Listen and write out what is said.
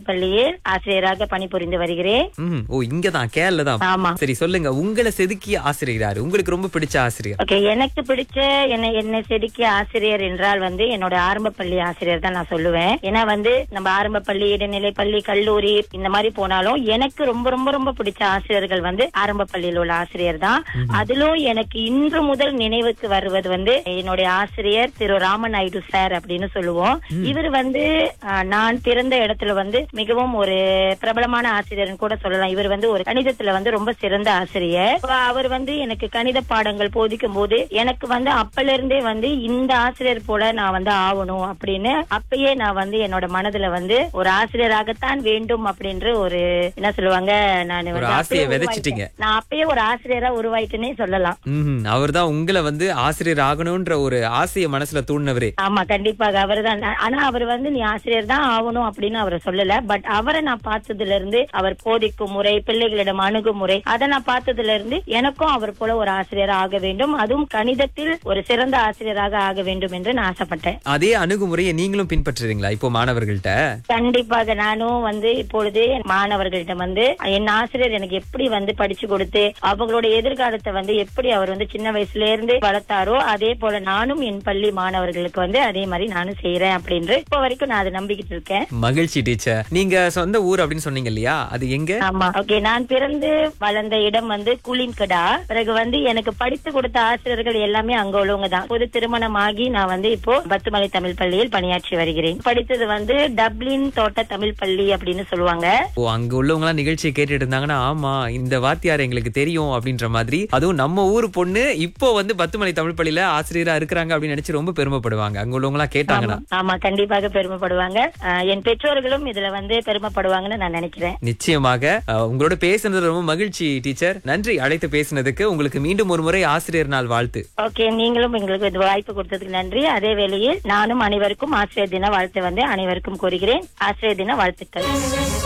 பள்ளியில் ஆசிரியராக பணிபுரிந்து வருகிறேன் ம் ஓ இங்கதான் கேரள தான் ஆமா சரி சொல்லுங்க உங்களை செதுக்கிய ஆசிரியர் யாரு உங்களுக்கு ரொம்ப பிடிச்ச ஆசிரியர் ஓகே எனக்கு பிடிச்ச என்னை என்னை செதுக்கிய ஆசிரியர் என்றால் வந்து என்னோட ஆரம்ப பள்ளி ஆசிரியர் தான் நான் சொல்லுவேன் ஏன்னா வந்து நம்ம ஆரம்ப பள்ளி இடைநிலை பள்ளி கல்லூரி இந்த மாதிரி போனாலும் எனக்கு ரொம்ப ரொம்ப ரொம்ப பிடிச்ச ஆசிரியர்கள் வந்து ஆரம்ப பள்ளியில் உள்ள ஆசிரியர் தான் அதிலும் எனக்கு இன்று முதல் நினைவுக்கு வருவது வந்து என்னுடைய ஆசிரியர் திரு ராமநாயுடு சார் அப்படின்னு சொல்லுவோம் இவர் வந்து ஆஹ், நான் பிறந்த இடத்துல வந்து மிகவும் ஒரு பிரபலமான ஆசிரியர்னு கூட சொல்லலாம் இவர் வந்து ஒரு கணிதத்துல வந்து ரொம்ப சிறந்த ஆசிரியர் அப்ப அவர் வந்து எனக்கு கணித பாடங்கள் போதிக்கும் போது எனக்கு வந்து அப்பல இருந்தே வந்து இந்த ஆசிரியர் போல நான் வந்து ஆகணும் அப்படின்னு அப்பயே நான் வந்து என்னோட மனதுல வந்து ஒரு ஆசிரியராகத்தான் வேண்டும் அப்படின்ற ஒரு என்ன சொல்லுவாங்க நான் ஒரு வந்து ஆசையை அப்பயே விதைச்சிட்டீங்க. உருவாயிட்டேன். நான் அப்பயே ஒரு ஆசிரியரா உருவாயிட்டேனே சொல்லலாம் ம் அவர்தான் உங்களை வந்து ஆசிரியர் ஆகணும்ன்ற ஒரு ஆசையை மனசுல தூண்டினவரே ஆமா கண்டிப்பாக அவர்தான் ஆனா அவர் வந்து நீ ஆசிரியர் தான் ஆகணும் அப்படின்னு அவர் சொல்லல பட் அவரை நான் பார்த்ததுல இருந்து அவர் போதிக்கும் முறை பிள்ளைகளிடம் அணுகுமுறை அதை நான் பார்த்ததுல இருந்து எனக்கும் அவர் போல ஒரு ஆசிரியர் ஆக வேண்டும் அதுவும் கணிதத்தில் ஒரு சிறந்த ஆசிரியராக ஆக வேண்டும் என்று நான் ஆசைப்பட்டேன் அதே அணுகுமுறையை நீங்களும் பின்பற்றுறீங்களா இப்போ மாணவர்கள்ட்ட கண்டிப்பாக நானும் வந்து இப்பொழுது மாணவர்கள்ட்ட வந்து என் ஆசிரியர் எனக்கு எப்படி வந்து படிச்சு கொடுத்து அவங்களோட எதிர்காலத்தை வந்து எப்படி அவர் வந்து சின்ன வயசுல இருந்து வளர்த்தாரோ அதே போல நானும் என் பள்ளி மாணவர்களுக்கு வந்து அதே மாதிரி நானும் செய்யறேன் அப்படின்னு இப்ப வரைக்கும் நான் அதை நம்பிக்கிட்டு இருக்கேன் மகிழ்ச்சி டீச்சர் நீங்க சொந்த ஊர் அப்படின்னு சொன்னீங்க இல்லையா அது எங்க ஆமா ஓகே நான் பிறந்து வளர்ந்த இடம் வந்து குளின்கடா பிறகு வந்து எனக்கு படித்து கொடுத்த ஆசிரியர்கள் எல்லாமே அங்க உள்ளவங்க தான் பொது திருமணமாகி நான் வந்து இப்போ பத்துமலை தமிழ் பள்ளியில் பணியாற்றி வருகிறேன் படித்தது வந்து டப்ளின் தோட்ட தமிழ் பள்ளி அப்படின்னு சொல்லுவாங்க ஓ அங்க உள்ளவங்க எல்லாம் நிகழ்ச்சியை கேட்டுட்டு இருந்தாங்கன்னா ஆமா இந்த வாத்தியார் எங்களுக்கு தெரியும் அப்படின்ற மாதிரி அதுவும் நம்ம ஊர் பொண்ணு இப்போ வந்து பத்துமலை தமிழ் பள்ளியில ஆசிரியரா இருக்கிறாங்க அப்படின்னு நினைச்சு ரொம்ப பெருமைப்படுவாங்க அங்க உள்ளவங்க எல்லாம் கேட்டாங்கன்னா ஆமா, ஆமா கண்டிப்பாக பெருமைப்படுவாங்க அஹ், என் பெற்றோர்களும் இதுல வந்து பெருமைப்படுவாங்கன்னு நான் நினைக்கிறேன் நிச்சயமாக அஹ், உங்களோட பேசுனது ரொம்ப மகிழ்ச்சி டீச்சர் நன்றி அழைத்து பேசினதுக்கு உங்களுக்கு மீண்டும் ஒரு முறை ஆசிரியர் நாள் வாழ்த்து ஓகே நீங்களும் எங்களுக்கு இது வாய்ப்பு கொடுத்ததுக்கு நன்றி அதே வேளையில் நானும் அனைவருக்கும் ஆசிரியர் தின வாழ்த்து வந்து அனைவருக்கும் கூறுகிறேன் ஆசிரியர் தின வாழ்த்துக்கள்